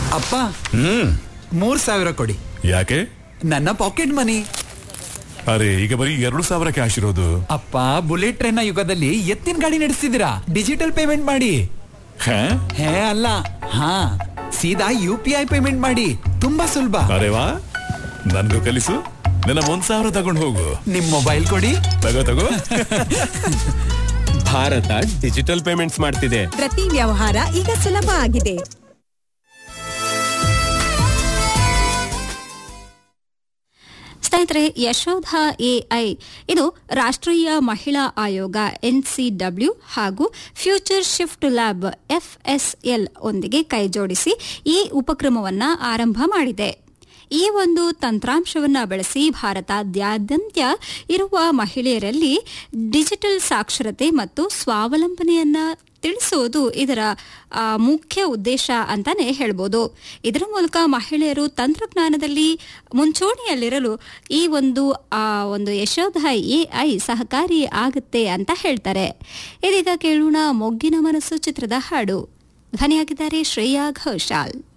ಅಪ್ಪ ಹ್ಮ್ ಮೂರ್ ಸಾವಿರ ಕೊಡಿ ಯಾಕೆ ನನ್ನ ಪಾಕೆಟ್ ಮನಿ ಅರೆ ಈಗ ಬರೀ ಎರಡು ಸಾವಿರ ಕ್ಯಾಶ್ ಇರೋದು ಅಪ್ಪ ಬುಲೆಟ್ ಟ್ರೈನ್ ನ ಯುಗದಲ್ಲಿ ಎತ್ತಿನ ಗಾಡಿ ನಡೆಸ್ತಿದ್ದೀರಾ ಡಿಜಿಟಲ್ ಪೇಮೆಂಟ್ ಮಾಡಿ ಹಾ? ಹೇ ಅಲ್ಲ ಹಾ ಸೀದಾ ಯು ಪಿ ಐ ಪೇಮೆಂಟ್ ಮಾಡಿ ತುಂಬಾ ಸುಲಭ ಅರೆ ವಾ ನನ್ಗೂ ಕಲಿಸು ನನ್ನ ಒಂದ್ ಸಾವಿರ ತಗೊಂಡು ಹೋಗು ನಿಮ್ ಮೊಬೈಲ್ ಕೊಡಿ ತಗೋ ತಗೋ ಭಾರತ ಡಿಜಿಟಲ್ ಪೇಮೆಂಟ್ಸ್ ಮಾಡ್ತಿದೆ ಪ್ರತಿ ವ್ಯವಹಾರ ಈಗ ಸುಲಭ ಆಗಿದೆ ಸ್ನೇಹಿತರೆ ಯಶೋಧ ಎಐ ಇದು ರಾಷ್ಟ್ರೀಯ ಮಹಿಳಾ ಆಯೋಗ ಎನ್ಸಿಡಬ್ಲ್ಯೂ ಹಾಗೂ ಫ್ಯೂಚರ್ ಶಿಫ್ಟ್ ಲ್ಯಾಬ್ ಎಫ್ಎಸ್ಎಲ್ ಒಂದಿಗೆ ಕೈಜೋಡಿಸಿ ಈ ಉಪಕ್ರಮವನ್ನು ಆರಂಭ ಮಾಡಿದೆ ಈ ಒಂದು ತಂತ್ರಾಂಶವನ್ನು ಬಳಸಿ ಭಾರತಾದ್ಯಂತ ಇರುವ ಮಹಿಳೆಯರಲ್ಲಿ ಡಿಜಿಟಲ್ ಸಾಕ್ಷರತೆ ಮತ್ತು ಸ್ವಾವಲಂಬನೆಯನ್ನ ತಿಳಿಸುವುದು ಇದರ ಆ, ಮುಖ್ಯ ಉದ್ದೇಶ ಅಂತಾನೆ ಹೇಳ್ಬೋದು ಇದರ ಮೂಲಕ ಮಹಿಳೆಯರು ತಂತ್ರಜ್ಞಾನದಲ್ಲಿ ಮುಂಚೂಣಿಯಲ್ಲಿರಲು ಈ ಒಂದು ಆ, ಒಂದು ಯಶೋಧ ಎಐ ಸಹಕಾರಿ ಆಗುತ್ತೆ ಅಂತ ಹೇಳ್ತಾರೆ ಇದೀಗ ಕೇಳೋಣ ಮೊಗ್ಗಿನ ಮನಸ್ಸು ಚಿತ್ರದ ಹಾಡು ಧ್ವನಿಯಾಗಿದ್ದಾರೆ ಶ್ರೇಯಾ ಘೋಷಾಲ್